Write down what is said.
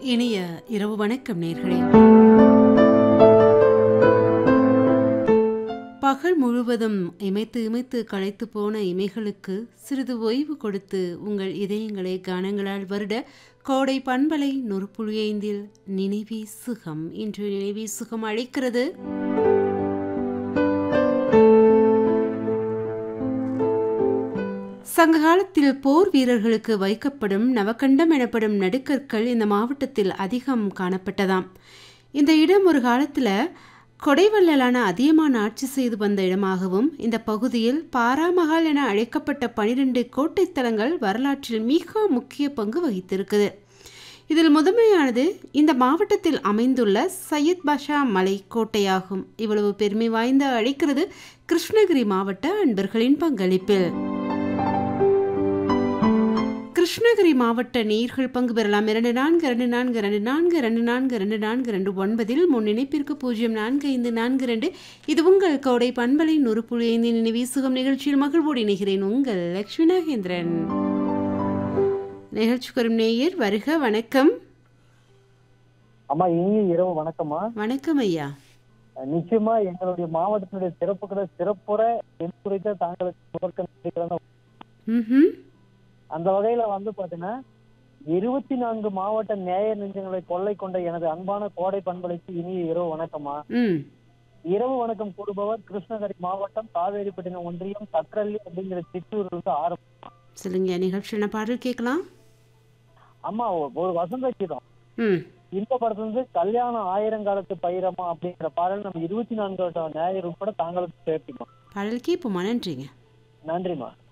இனிய இரவு வணக்கம் நேர்களே பகல் முழுவதும் இமைத்து இமைத்து களைத்து போன இமைகளுக்கு சிறிது ஓய்வு கொடுத்து உங்கள் இதயங்களை கானங்களால் வருட கோடை பண்பலை நொறுப்புழியைந்தில் நினைவி சுகம் இன்று நினைவி சுகம் அழைக்கிறது சங்க காலத்தில் போர் வீரர்களுக்கு வைக்கப்படும் நவக்கண்டம் எனப்படும் நடுக்கற்கள் இந்த மாவட்டத்தில் அதிகம் காணப்பட்டதாம் இந்த இடம் ஒரு காலத்தில் கொடைவள்ளலான அதியமான் ஆட்சி செய்து வந்த இடமாகவும் இந்த பகுதியில் பாராமகால் என அழைக்கப்பட்ட பனிரெண்டு கோட்டைத்தலங்கள் வரலாற்றில் மிக முக்கிய பங்கு வகித்திருக்குது இதில் முதன்மையானது இந்த மாவட்டத்தில் அமைந்துள்ள சையத் பாஷா மலை கோட்டையாகும் இவ்வளவு பெருமை வாய்ந்த அழைக்கிறது கிருஷ்ணகிரி மாவட்ட அன்பர்களின் பங்களிப்பில் கிருஷ்ணகிரி மாவட்ட நீர்கள் பங்கு பெறலாம் இரண்டு நான்கு இரண்டு நான்கு இரண்டு நான்கு இரண்டு நான்கு இரண்டு நான்கு இரண்டு ஒன்பதில் முன் இணைப்பிற்கு பூஜ்ஜியம் நான்கு ஐந்து நான்கு இரண்டு இது உங்கள் கோடை பண்பலை நூறு புள்ளி ஐந்து நினைவி சுகம் நிகழ்ச்சியில் மகிழ்வோடு இணைகிறேன் உங்கள் லக்ஷ்மி நாகேந்திரன் நிகழ்ச்சி வரும் நேயர் வருக வணக்கம் அம்மா இனிய இரவு வணக்கம்மா வணக்கம் ஐயா நிச்சயமா எங்களுடைய மாவட்டத்தினுடைய சிறப்புகளை சிறப்புற எடுத்துரைத்த தாங்களுக்கு முதற்க நன்றிகளை ம் அந்த வகையில வந்து பாத்தீங்கன்னா இருபத்தி நான்கு மாவட்ட நேய நெஞ்சங்களை கொள்ளை கொண்ட எனது அன்பான கோடை பண்பலைக்கு இனிய இரவு வணக்கம்மா ம் இரவு வணக்கம் கூறுபவர் கிருஷ்ணகிரி மாவட்டம் காவேரிப்பட்டினம் ஒன்றியம் தக்கரள்ளி அப்படிங்கிற சிற்றூர்ல இருந்து ஆரம்பம் சொல்லுங்க நிகழ்ச்சியான பாடல் கேட்கலாம் அம்மா ஒ- ஒரு வசந்த கீதம் ம் இந்த படத்துல இருந்து கல்யாணம் ஆயிரங்காலத்து பயிரமா அப்படிங்கிற பாடல் நம்ம இருபத்தி நான்கு நேயர் உட்பட தாங்களுக்கு சேர்த்துக்கோம் பாடல் கேட்போமா நன்றிங்க நன்றிம்மா